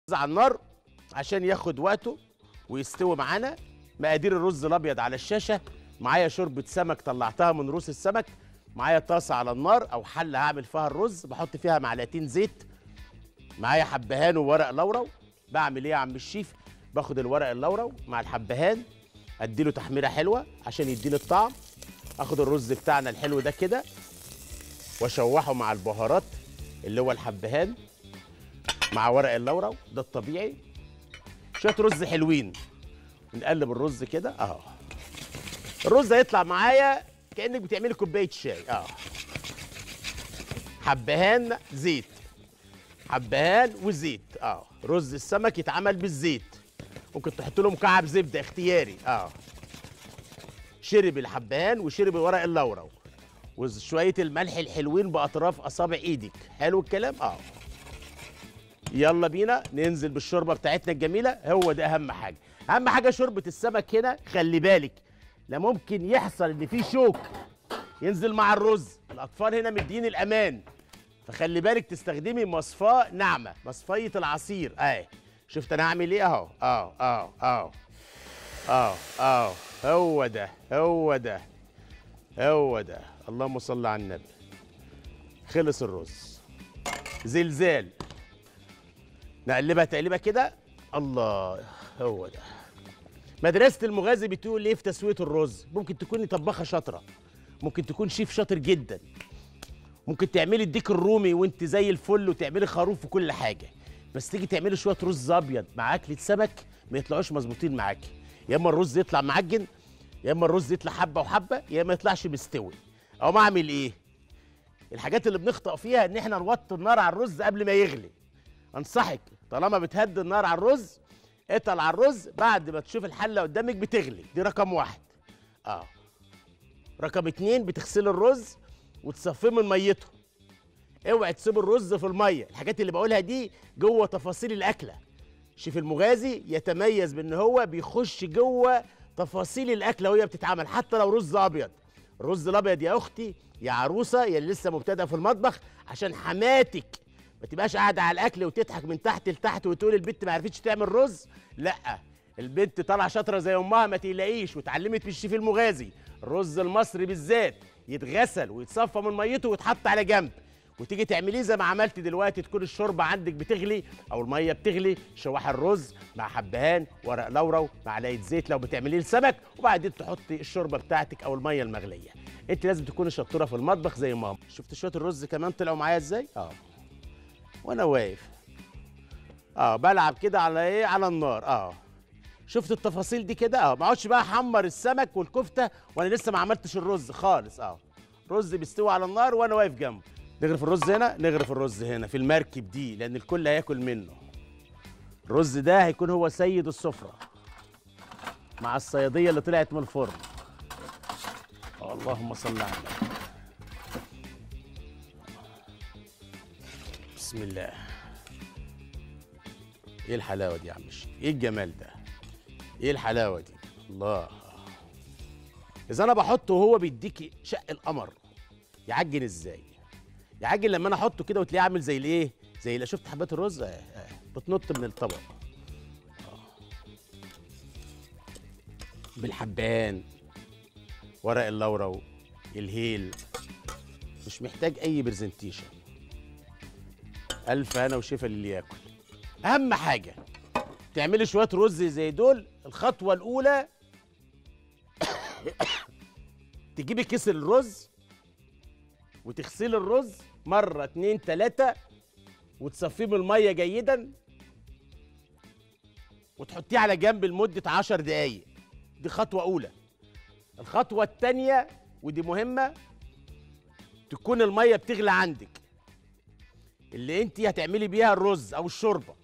على النار عشان ياخد وقته ويستوي معانا مقادير الرز الابيض على الشاشه معايا شوربه سمك طلعتها من روس السمك معايا طاسه على النار او حله هعمل فيها الرز بحط فيها معلقتين زيت معايا حبهان وورق لورو بعمل ايه يا عم الشيف باخد الورق اللورو مع الحبهان اديله تحميره حلوه عشان يديني الطعم اخد الرز بتاعنا الحلو ده كده واشوحه مع البهارات اللي هو الحبهان مع ورق اللورو ده الطبيعي شويه رز حلوين نقلب الرز كده اهو الرز هيطلع معايا كانك بتعملي كوبايه شاي اه حبهان زيت حبهان وزيت اه رز السمك يتعمل بالزيت ممكن تحط له مكعب زبده اختياري اه شرب الحبهان وشرب ورق اللورو وشويه الملح الحلوين باطراف اصابع ايدك حلو الكلام اه يلا بينا ننزل بالشوربه بتاعتنا الجميله هو ده اهم حاجه اهم حاجه شوربه السمك هنا خلي بالك لا ممكن يحصل ان في شوك ينزل مع الرز الاطفال هنا مدين الامان فخلي بالك تستخدمي مصفاه ناعمه مصفيه العصير اهي شفت انا هعمل ايه اهو اه اه اه اه اه هو ده هو ده هو ده اللهم صل على النبي خلص الرز زلزال نقلبها تقليبه كده الله هو ده مدرسة المغازي بتقول ايه في تسوية الرز ممكن تكوني طباخة شاطرة ممكن تكون شيف شاطر جدا ممكن تعملي الديك الرومي وانت زي الفل وتعملي خروف وكل حاجة بس تيجي تعملي شوية رز ابيض مع اكلة سمك ما يطلعوش مظبوطين معاكي يا اما الرز يطلع معجن يا اما الرز يطلع حبة وحبة يا اما يطلعش مستوي او ما اعمل ايه الحاجات اللي بنخطأ فيها ان احنا نوطي النار على الرز قبل ما يغلي انصحك طالما بتهدي النار على الرز اتقل على الرز بعد ما تشوف الحله قدامك بتغلي دي رقم واحد اه رقم اتنين بتغسلي الرز وتصفيه من ميته اوعي تسيب الرز في الميه الحاجات اللي بقولها دي جوه تفاصيل الاكله شيف المغازي يتميز بان هو بيخش جوه تفاصيل الاكله وهي بتتعمل حتى لو رز ابيض الرز الابيض يا اختي يا عروسه يا اللي لسه مبتدئه في المطبخ عشان حماتك ما تبقاش قاعده على الاكل وتضحك من تحت لتحت وتقول البنت ما عرفتش تعمل رز لا البنت طالعه شاطره زي امها ما تقلقيش واتعلمت من الشيف المغازي الرز المصري بالذات يتغسل ويتصفى من ميته ويتحط على جنب وتيجي تعمليه زي ما عملت دلوقتي تكون الشوربه عندك بتغلي او الميه بتغلي شوح الرز مع حبهان ورق لورو معلقه زيت لو بتعمليه السمك وبعدين تحطي الشوربه بتاعتك او الميه المغليه انت لازم تكوني شطوره في المطبخ زي ماما شفت شويه الرز كمان طلعوا معايا ازاي اه وانا واقف اه بلعب كده على ايه على النار اه شفت التفاصيل دي كده اه ما اقعدش بقى احمر السمك والكفته وانا لسه ما عملتش الرز خالص اه رز بيستوي على النار وانا واقف جنبه نغرف الرز هنا نغرف الرز هنا في المركب دي لان الكل هياكل منه الرز ده هيكون هو سيد السفره مع الصياديه اللي طلعت من الفرن اللهم صل على النبي بسم الله ايه الحلاوه دي يا عم الشيخ ايه الجمال ده ايه الحلاوه دي الله اذا انا بحطه وهو بيديكي شق القمر يعجن ازاي يعجن لما انا احطه كده وتلاقيه عامل زي الايه زي اللي شفت حبات الرز آه، آه، بتنط من الطبق آه. بالحبان ورق اللورو الهيل مش محتاج اي برزنتيشن الف هنا وشفا للي ياكل اهم حاجه تعملي شويه رز زي دول الخطوه الاولى تجيبي كيس الرز وتغسلي الرز مره اتنين تلاته وتصفيه من الميه جيدا وتحطيه على جنب لمده عشر دقايق دي خطوه اولى الخطوه التانيه ودي مهمه تكون الميه بتغلى عندك اللي انت هتعملي بيها الرز او الشوربه